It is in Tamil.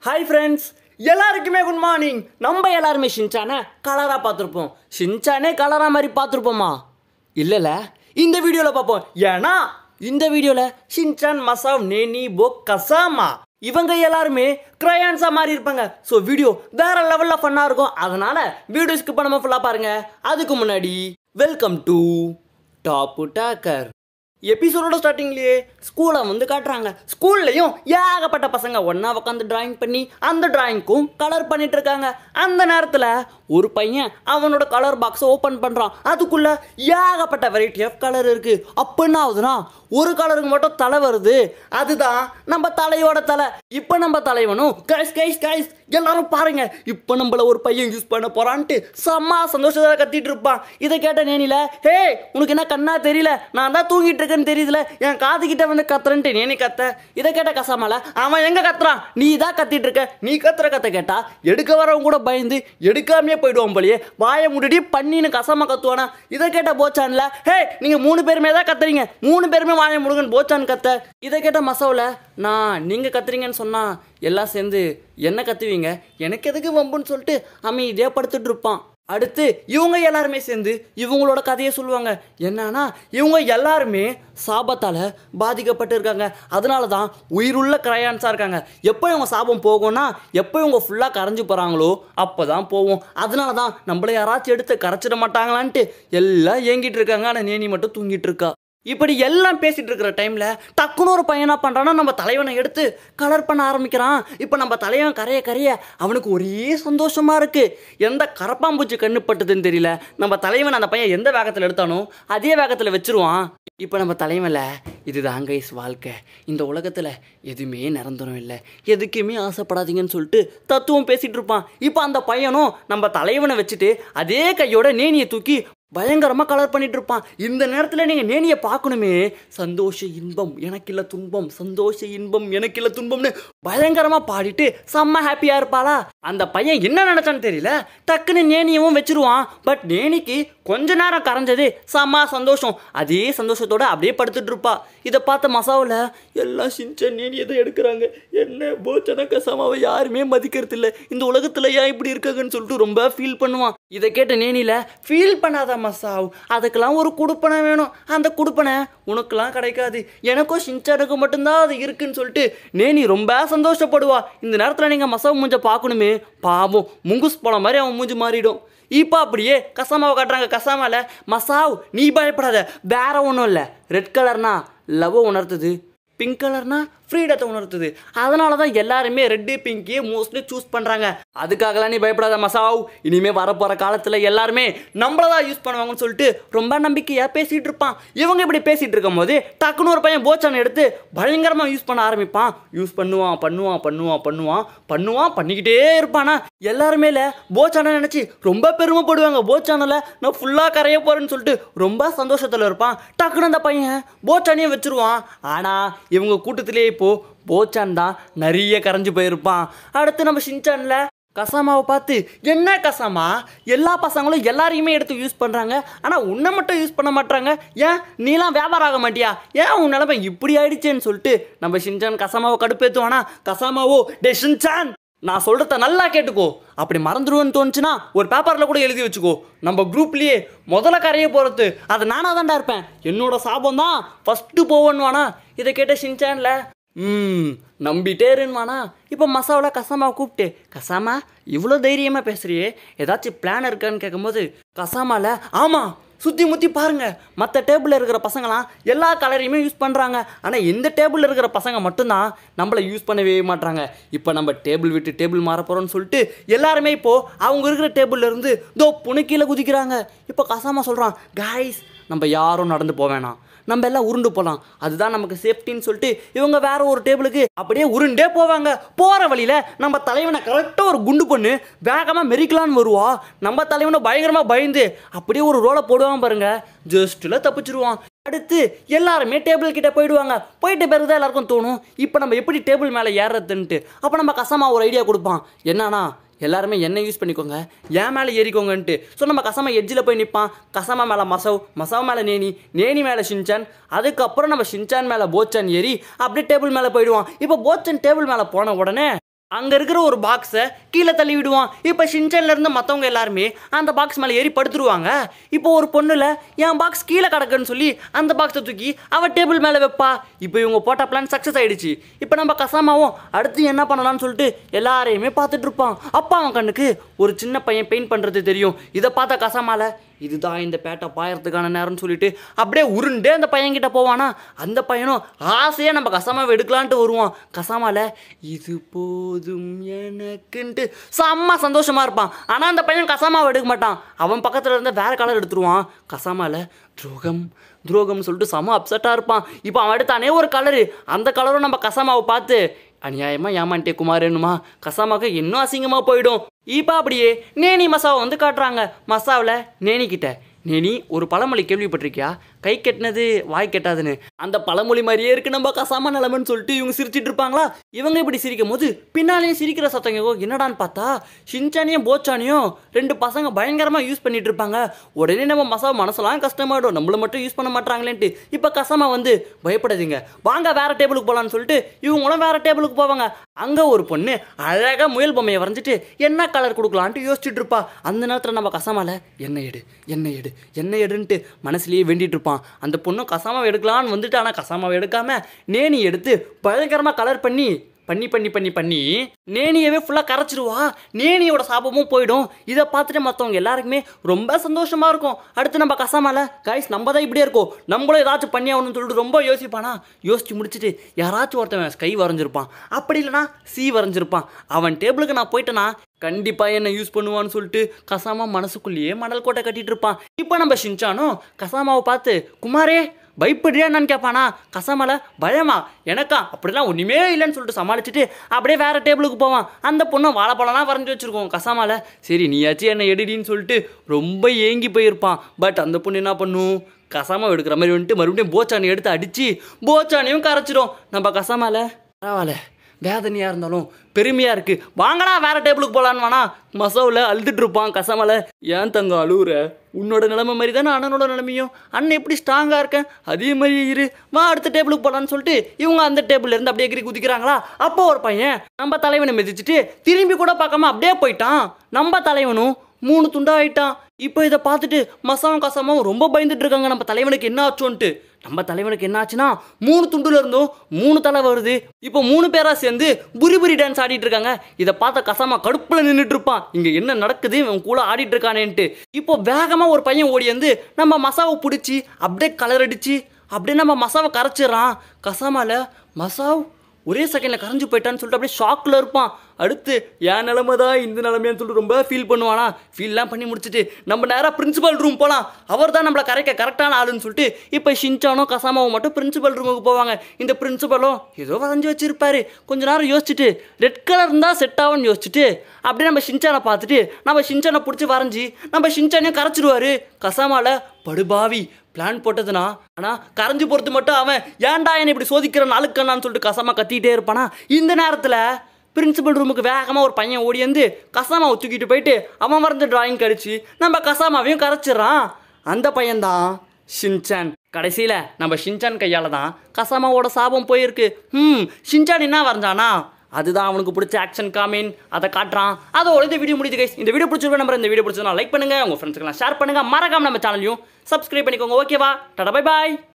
ஹாய் ஃப்ரெண்ட்ஸ் எல்லாருக்குமே குட் மார்னிங் நம்ம எல்லாருமே ஷின்சானை கலராக பார்த்துருப்போம் ஷின்சானே கலராக மாதிரி பார்த்துருப்போமா இல்லைல்ல இந்த வீடியோவில் பார்ப்போம் ஏன்னா இந்த வீடியோவில் ஷின்சான் மசாவ் நேனி போ கசாமா இவங்க எல்லாருமே கிரையான்ஸாக மாறி இருப்பாங்க ஸோ வீடியோ வேற லெவலில் ஃபன்னாக இருக்கும் அதனால வீடியோ ஸ்கிப் பண்ணாமல் ஃபுல்லாக பாருங்க அதுக்கு முன்னாடி வெல்கம் டு டாப்பு டாக்கர் எபிசோடோட ஸ்டார்டிங்லேயே ஸ்கூலை வந்து காட்டுறாங்க ஸ்கூல்லையும் ஏகப்பட்ட பசங்க ஒன்றா உட்காந்து டிராயிங் பண்ணி அந்த டிராயிங்க்கும் கலர் பண்ணிட்டு இருக்காங்க அந்த நேரத்தில் ஒரு பையன் அவனோட கலர் பாக்ஸை ஓப்பன் பண்ணுறான் அதுக்குள்ள ஏகப்பட்ட வெரைட்டி ஆஃப் கலர் இருக்கு அப்போ என்ன ஆகுதுன்னா ஒரு கலருக்கு மட்டும் தலை வருது அதுதான் நம்ம தலையோட தலை இப்போ நம்ம தலைவனும் கைஸ் கைஸ் கைஸ் எல்லாரும் பாருங்க இப்போ நம்மள ஒரு பையன் யூஸ் பண்ண போறான்ட்டு செம்ம சந்தோஷத்தில் கத்திட்டு இருப்பான் இதை கேட்ட நேனில ஹே உனக்கு என்ன கண்ணா தெரியல நான் தான் தூங்கிட்டு இருக்கேன்னு தெரியுதுல என் காது கிட்ட வந்து கத்துறேன்ட்டு நேனி கத்த இதை கேட்ட கசாமல அவன் எங்க கத்துறான் நீ தான் கத்திட்டு இருக்க நீ கத்துற கத்த கேட்டா எடுக்க வரவன் கூட பயந்து எடுக்காமே போயிடுவான் போலயே வாயை முடி பண்ணின்னு கசாம கத்துவானா இதை கேட்ட போச்சான்ல ஹே நீங்க மூணு பேருமே தான் கத்துறீங்க மூணு பேருமே வாயை முடுங்கன்னு போச்சான் கத்த இதை கேட்ட மசவுல நான் நீங்க கத்துறீங்கன்னு சொன்னா எல்லாம் சேர்ந்து என்ன கத்துவீங்க எனக்கு எதுக்கு வம்புன்னு சொல்லிட்டு அமைதியா படுத்துட்டு இருப்பான் அடுத்து இவங்க எல்லாருமே சேர்ந்து இவங்களோட கதையை சொல்லுவாங்க என்னன்னா இவங்க எல்லாருமே சாபத்தால் பாதிக்கப்பட்டு இருக்காங்க அதனால தான் உயிருள்ள கிரையான்ஸாக இருக்காங்க எப்போ இவங்க சாபம் போகும்னா எப்போ இவங்க ஃபுல்லாக கரைஞ்சு போகிறாங்களோ அப்போ தான் போவோம் அதனால தான் நம்மள யாராச்சும் எடுத்து கரைச்சிட மாட்டாங்களான்ட்டு எல்லாம் ஏங்கிட்டு இருக்காங்க ஆனால் நேனி மட்டும் தூங்கிட்டு இருக்கா இப்படி எல்லாம் பேசிட்டு இருக்கிற டைம்ல டக்குன்னு ஒரு பையன் என்ன பண்றான்னா நம்ம தலைவனை எடுத்து கலர் பண்ண ஆரம்பிக்கிறான் இப்போ நம்ம தலைவன் கரைய கரைய அவனுக்கு ஒரே சந்தோஷமா இருக்கு எந்த கரப்பாம்பூச்சி கண்ணு பட்டுதுன்னு தெரியல நம்ம தலைவன் அந்த பையன் எந்த வேகத்தில் எடுத்தானோ அதே வேகத்தில் வச்சிருவான் இப்போ நம்ம தலைவன்ல இதுதான் கைஸ் வாழ்க்கை இந்த உலகத்தில் எதுவுமே நிரந்தரம் இல்லை எதுக்குமே ஆசைப்படாதீங்கன்னு சொல்லிட்டு தத்துவம் பேசிட்டு இருப்பான் இப்போ அந்த பையனும் நம்ம தலைவனை வச்சுட்டு அதே கையோட நேனியை தூக்கி பயங்கரமாக கலர் பண்ணிட்டு இருப்பான் இந்த நேரத்தில் நீங்கள் நேனியை பார்க்கணுமே சந்தோஷ இன்பம் எனக்கில்ல துன்பம் சந்தோஷ இன்பம் எனக்கில்ல துன்பம்னு பயங்கரமாக பாடிட்டு செம்ம ஹாப்பியாக இருப்பாளா அந்த பையன் என்ன நினச்சான்னு தெரியல டக்குன்னு நேனியவும் வச்சிருவான் பட் நேனிக்கு கொஞ்ச நேரம் கரைஞ்சது செம்ம சந்தோஷம் அதே சந்தோஷத்தோட அப்படியே படுத்துட்டு இருப்பா இதை பார்த்த மசாவில் எல்லாம் சின்ன நேனியை தான் எடுக்கிறாங்க என்ன போச்சனக்க சமாவை யாருமே மதிக்கிறது இல்லை இந்த உலகத்தில் ஏன் இப்படி இருக்காங்கன்னு சொல்லிட்டு ரொம்ப ஃபீல் பண்ணுவான் இதை கேட்ட நேனில ஃபீல் பண்ணாத மசாவ் அதுக்கெல்லாம் ஒரு குடுப்பனை வேணும் அந்த குடுப்பனை உனக்கெல்லாம் கிடைக்காது எனக்கும் சின்சானுக்கு மட்டும்தான் அது இருக்குன்னு சொல்லிட்டு நேனி ரொம்ப சந்தோஷப்படுவா இந்த நேரத்தில் நீங்கள் மசாவ் மூஞ்ச பார்க்கணுமே பாவம் முங்குஸ் பழம் மாதிரி அவன் மூஞ்சி மாறிடும் இப்போ அப்படியே கசாமாவை காட்டுறாங்க கசாமால மசாவ் நீ பயப்படாத வேற ஒன்றும் இல்லை ரெட் கலர்னா லவ் உணர்த்துது பிங்க் கலர்னா ஃப்ரீடத்தை உணர்த்துது அதனால தான் எல்லாருமே ரெட்டு பிங்கே மோஸ்ட்லி சூஸ் பண்ணுறாங்க அதுக்காகலாம் நீ பயப்படாத மசாவ் இனிமே வரப்போகிற காலத்தில் எல்லாருமே நம்மள தான் யூஸ் பண்ணுவாங்கன்னு சொல்லிட்டு ரொம்ப நம்பிக்கையாக பேசிகிட்டு இருப்பான் இவங்க இப்படி பேசிகிட்டு இருக்கும்போது டக்குன்னு ஒரு பையன் போச்சான் எடுத்து பயங்கரமாக யூஸ் பண்ண ஆரம்பிப்பான் யூஸ் பண்ணுவான் பண்ணுவான் பண்ணுவான் பண்ணுவான் பண்ணுவான் பண்ணிக்கிட்டே இருப்பானா எல்லாருமே போச்சானை நினச்சி ரொம்ப பெருமைப்படுவாங்க போச்சானில் நான் ஃபுல்லாக கரைய போகிறேன்னு சொல்லிட்டு ரொம்ப சந்தோஷத்தில் இருப்பான் டக்குன்னு அந்த பையன் போச்சானையும் வச்சிருவான் ஆனால் இவங்க கூட்டத்திலே இப்போ போச்சான் தான் நிறைய கரைஞ்சு போயிருப்பான் அடுத்து நம்ம ஷின்சான்ல கசாமாவை பார்த்து என்ன கசாமா எல்லா பசங்களும் எல்லாரையுமே எடுத்து யூஸ் பண்ணுறாங்க ஆனால் உன்னை மட்டும் யூஸ் பண்ண மாட்டாங்க ஏன் நீலாம் வியாபாரம் ஆக மாட்டியா ஏன் உன் நிலைமை இப்படி ஆயிடுச்சேன்னு சொல்லிட்டு நம்ம ஷின்சான் கசாமாவை கடுப்பேற்றுவானா கசாமாவோ டே ஷின்சான் நான் சொல்கிறத நல்லா கேட்டுக்கோ அப்படி மறந்துடுவேன்னு தோணுச்சுன்னா ஒரு பேப்பரில் கூட எழுதி வச்சுக்கோ நம்ம குரூப்லேயே முதல்ல கரைய போகிறது அது நானாக தான்டா இருப்பேன் என்னோட சாபம் தான் ஃபஸ்ட்டு போவேன்னுவானா இதை கேட்ட ஷின்சான்ல ம் நம்பிட்டே இருன்வானா இப்போ மசாவில் கசாமாவை கூப்பிட்டு கசாமா இவ்வளோ தைரியமாக பேசுறியே ஏதாச்சும் பிளான் இருக்கான்னு கேட்கும்போது கசாமால ஆமாம் சுற்றி முற்றி பாருங்க மற்ற டேபிளில் இருக்கிற பசங்களாம் எல்லா கலரையுமே யூஸ் பண்ணுறாங்க ஆனால் இந்த டேபிளில் இருக்கிற பசங்க மட்டும்தான் நம்மளை யூஸ் பண்ணவே மாட்டாங்க இப்போ நம்ம டேபிள் விட்டு டேபிள் மாற போகிறோம்னு சொல்லிட்டு எல்லாருமே இப்போது அவங்க இருக்கிற டேபிள்ல இருந்து தோ புணுக்கீழே குதிக்கிறாங்க இப்போ கசாமா சொல்கிறான் காய்ஸ் நம்ம யாரும் நடந்து போவேணாம் நம்ம எல்லாம் உருண்டு போகலாம் அதுதான் நமக்கு சேஃப்டின்னு சொல்லிட்டு இவங்க வேற ஒரு டேபிளுக்கு அப்படியே உருண்டே போவாங்க போகிற வழியில் நம்ம தலைவனை கரெக்டாக ஒரு குண்டு பொண்ணு வேகமாக மெரிக்கலான்னு வருவா நம்ம தலைவனை பயங்கரமாக பயந்து அப்படியே ஒரு ரோலை போடுவான் பாருங்க ஜஸ்ட்டில் தப்பிச்சிருவான் அடுத்து எல்லாருமே டேபிள் கிட்ட போயிடுவாங்க போயிட்ட பிறகு தான் எல்லாருக்கும் தோணும் இப்போ நம்ம எப்படி டேபிள் மேலே ஏறுறதுன்ட்டு அப்போ நம்ம கசமா ஒரு ஐடியா கொடுப்பான் என்னன்னா எல்லாருமே என்ன யூஸ் பண்ணிக்கோங்க என் மேலே ஏறிக்கோங்கன்ட்டு ஸோ நம்ம கசமா எட்ஜில் போய் நிற்பான் கசமா மேலே மசவ் மசவ் மேலே நேனி நேனி மேலே ஷின்சான் அதுக்கப்புறம் நம்ம ஷின்சான் மேலே போச்சன் ஏறி அப்படியே டேபிள் மேலே போயிடுவான் இப்போ போச்சன் டேபிள் மேலே போன உடனே அங்கே இருக்கிற ஒரு பாக்ஸை கீழே தள்ளி விடுவான் இப்போ ஷின்சான்ல இருந்து மற்றவங்க எல்லாருமே அந்த பாக்ஸ் மேலே ஏறி படுத்துருவாங்க இப்போ ஒரு பொண்ணுல என் பாக்ஸ் கீழே கிடக்குன்னு சொல்லி அந்த பாக்ஸை தூக்கி அவ டேபிள் மேலே வைப்பா இப்போ இவங்க போட்ட பிளான் சக்ஸஸ் ஆயிடுச்சு இப்போ நம்ம கசாமாவும் அடுத்து என்ன பண்ணலாம்னு சொல்லிட்டு எல்லாரையுமே பார்த்துட்டு இருப்பான் அப்பா அவன் கண்ணுக்கு ஒரு சின்ன பையன் பெயிண்ட் பண்ணுறது தெரியும் இதை பார்த்த கசாமால இதுதான் இந்த பேட்டை பாயறதுக்கான நேரம்னு சொல்லிட்டு அப்படியே உருண்டே அந்த பையன்கிட்ட போவானா அந்த பையனும் ஆசையாக நம்ம கசாமாவை எடுக்கலான்ட்டு வருவான் கசாமால இது போதும் எனக்குன்ட்டு செம்ம சந்தோஷமா இருப்பான் ஆனால் அந்த பையன் கசாமாவை எடுக்க மாட்டான் அவன் பக்கத்தில் இருந்த வேற கலர் எடுத்துருவான் கசாமால துரோகம் துரோகம்னு சொல்லிட்டு செம்ம அப்செட்டாக இருப்பான் இப்போ அவன் எடுத்தானே ஒரு கலரு அந்த கலரும் நம்ம கசாமாவை பார்த்து அநியாயமா ஏமான்ட்டே குமாரேனுமா கசாமாக்கு இன்னும் அசிங்கமாக போயிடும் இப்போ அப்படியே நேனி மசாவை வந்து காட்டுறாங்க மசாவில் நேனி கிட்ட நேனி ஒரு பழமொழி கேள்விப்பட்டிருக்கியா கை கெட்டினது வாய் கெட்டாதுன்னு அந்த பழமொழி மாதிரியே இருக்கு நம்ம கசாம நிலமன்னு சொல்லிட்டு இவங்க சிரிச்சிட்டு இருப்பாங்களா இவங்க இப்படி சிரிக்கும் போது பின்னாலேயே சிரிக்கிற சத்தம் கேட்கும். என்னடான்னு பார்த்தா ஷின்சானியும் போச்சானியும் ரெண்டு பசங்க பயங்கரமாக யூஸ் பண்ணிட்டு இருப்பாங்க உடனே நம்ம மசாவை மனசெல்லாம் கஷ்டமாயிடும் நம்மள மட்டும் யூஸ் பண்ண மாட்டாங்களேன்ட்டு இப்போ கசாமா வந்து பயப்படாதீங்க வாங்க வேற டேபிளுக்கு போகலான்னு சொல்லிட்டு இவங்களும் வேற டேபிளுக்கு போவாங்க அங்கே ஒரு பொண்ணு அழகாக முயல் பொம்மையை வரைஞ்சிட்டு என்ன கலர் கொடுக்கலான்ட்டு யோசிச்சுட்டு இருப்பா அந்த நேரத்தில் நம்ம கசாமால என்ன எடு என்ன எடு என்ன எடுன்ட்டு மனசுலயே வேண்டிட்டு இருப்பான் அந்த பொண்ணு கசாமாவை எடுக்கலான்னு வந்துட்டு ஆனால் கசாமாவை எடுக்காம நேனி எடுத்து பயங்கரமாக கலர் பண்ணி பண்ணி பண்ணி பண்ணி பண்ணி நேனியவே ஃபுல்லாக கரைச்சிருவா நேனியோட சாபமும் போயிடும் இதை பார்த்துட்டு மற்றவங்க எல்லாருக்குமே ரொம்ப சந்தோஷமா இருக்கும் அடுத்து நம்ம கசாமால கைஸ் நம்ம தான் இப்படியே இருக்கோம் நம்மளும் ஏதாச்சும் பண்ணி ஆகணும்னு சொல்லிட்டு ரொம்ப யோசிப்பானா யோசிச்சு முடிச்சுட்டு யாராச்சும் ஒருத்தவன் ஸ்கை வரைஞ்சிருப்பான் அப்படி இல்லைனா சி வரைஞ்சிருப்பான் அவன் டேபிளுக்கு நான் போயிட்டேனா கண்டிப்பா என்ன யூஸ் பண்ணுவான்னு சொல்லிட்டு கசாமா மனசுக்குள்ளேயே மணல் கோட்டை கட்டிட்டு இருப்பான் இப்போ நம்ம ஷின்சானும் கசாமாவை பார்த்து குமாரே பயப்படுறியா என்னன்னு கேட்பானா கசாமல பயமா எனக்கா அப்படிலாம் ஒன்றுமே இல்லைன்னு சொல்லிட்டு சமாளிச்சுட்டு அப்படியே வேற டேபிளுக்கு போவான் அந்த பொண்ணு வாழைப்பழம்லாம் வரைஞ்சி வச்சிருக்கோம் கசாமால சரி நீயாச்சும் என்ன எடுடின்னு சொல்லிட்டு ரொம்ப ஏங்கி போயிருப்பான் பட் அந்த பொண்ணு என்ன பண்ணும் கசாமா எடுக்கிற மாதிரி வந்துட்டு மறுபடியும் போச்சானி எடுத்து அடிச்சு போச்சானியும் கரைச்சிடும் நம்ம கசாமால பரவாயில்ல வேதனையாக இருந்தாலும் பெருமையாக இருக்குது வாங்கடா வேற டேபிளுக்கு போகலான்னு வேணா மசோவில் அழுதுட்டு இருப்பான் கசமல ஏன் தங்கம் அழுவுற உன்னோட நிலைமை மாதிரி தானே அண்ணனோட நிலைமையும் அண்ணன் எப்படி ஸ்ட்ராங்காக இருக்கேன் அதே மாதிரி இரு வா அடுத்த டேபிளுக்கு போகலான்னு சொல்லிட்டு இவங்க அந்த டேபிள்ல இருந்து அப்படியே எகிரி குதிக்கிறாங்களா அப்போ ஒரு பையன் நம்ம தலைவனை மிதிச்சிட்டு திரும்பி கூட பார்க்காம அப்படியே போயிட்டான் நம்ம தலைவனும் மூணு துண்டா ஆயிட்டான் இப்போ இதை பார்த்துட்டு மசாவும் கசாமாவும் ரொம்ப பயந்துட்டு இருக்காங்க நம்ம தலைவனுக்கு என்ன ஆச்சோன்ட்டு நம்ம தலைவனுக்கு என்ன ஆச்சுன்னா மூணு துண்டுல இருந்தும் மூணு தலை வருது இப்போ மூணு பேரா சேர்ந்து புரி புரி டான்ஸ் ஆடிட்டு இருக்காங்க இதை பார்த்த கசாமா கடுப்புல நின்றுட்டு இருப்பான் இங்க என்ன நடக்குது இவன் கூட ஆடிட்டு இருக்கானேன்ட்டு இப்போ வேகமா ஒரு பையன் ஓடி வந்து நம்ம மசாவை பிடிச்சி அப்படியே கலர் அடிச்சு அப்படியே நம்ம மசாவை கரைச்சிடுறான் கசாமால மசாவ் ஒரே செகண்டில் கரைஞ்சு போயிட்டான்னு சொல்லிட்டு அப்படியே ஷாக்கில் இருப்பான் அடுத்து என் நிலமை தான் இந்த நிலமையான்னு சொல்லிட்டு ரொம்ப ஃபீல் பண்ணுவானா ஃபீல்லாம் பண்ணி முடிச்சுட்டு நம்ம நேராக பிரின்சிபல் ரூம் போகலாம் அவர் தான் நம்மளை கரைக்க கரெக்டான ஆளுன்னு சொல்லிட்டு இப்போ ஷின்சானோ கசாமாவும் மட்டும் பிரின்சிபல் ரூமுக்கு போவாங்க இந்த பிரின்சிபலும் ஏதோ வரைஞ்சி வச்சிருப்பாரு கொஞ்ச நேரம் யோசிச்சுட்டு ரெட் கலர் இருந்தால் செட் ஆகும்னு யோசிச்சுட்டு அப்படியே நம்ம ஷின்சானை பார்த்துட்டு நம்ம ஷின்சானை பிடிச்சி வரைஞ்சி நம்ம ஷின்சானையும் கரைச்சிருவாரு கசாமால படுபாவி பிளான் போட்டதுனா ஆனால் கரைஞ்சு போகிறது மட்டும் அவன் ஏன்டா என்னை இப்படி சோதிக்கிற நாளுக்கண்ணான்னு சொல்லிட்டு கசாமா கத்திக்கிட்டே இருப்பானா இந்த நேரத்தில் பிரின்சிபல் ரூமுக்கு வேகமாக ஒரு பையன் ஓடி வந்து கசாமாவை தூக்கிட்டு போயிட்டு அவன் வரைஞ்ச டிராயிங் கடிச்சு நம்ம கசாமாவையும் கரைச்சிடுறான் அந்த பையன்தான் ஷின்சான் கடைசியில் நம்ம ஷின்சான் கையால் தான் கசாமாவோட சாபம் போயிருக்கு ம் ஷின்சான் என்ன வரைஞ்சானா அதுதான் அவனுக்கு பிடிச்ச ஆக்ஷன் காமின் அதை காட்டுறான் அதோட இந்த வீடியோ முடியுது கைஸ் இந்த வீடியோ பிடிச்சிருக்க நம்பர் இந்த வீடியோ பிடிச்சதுனா லைக் பண்ணுங்க உங்க ஃப்ரெண்ட்ஸ்க்கெல்லாம் ஷேர் பண்ணுங்க மறக்காம நம்ம சேனலையும் சப்ஸ்கிரைப் பண்ணிக்கோங்க ஓகேவா டாடா பை பாய்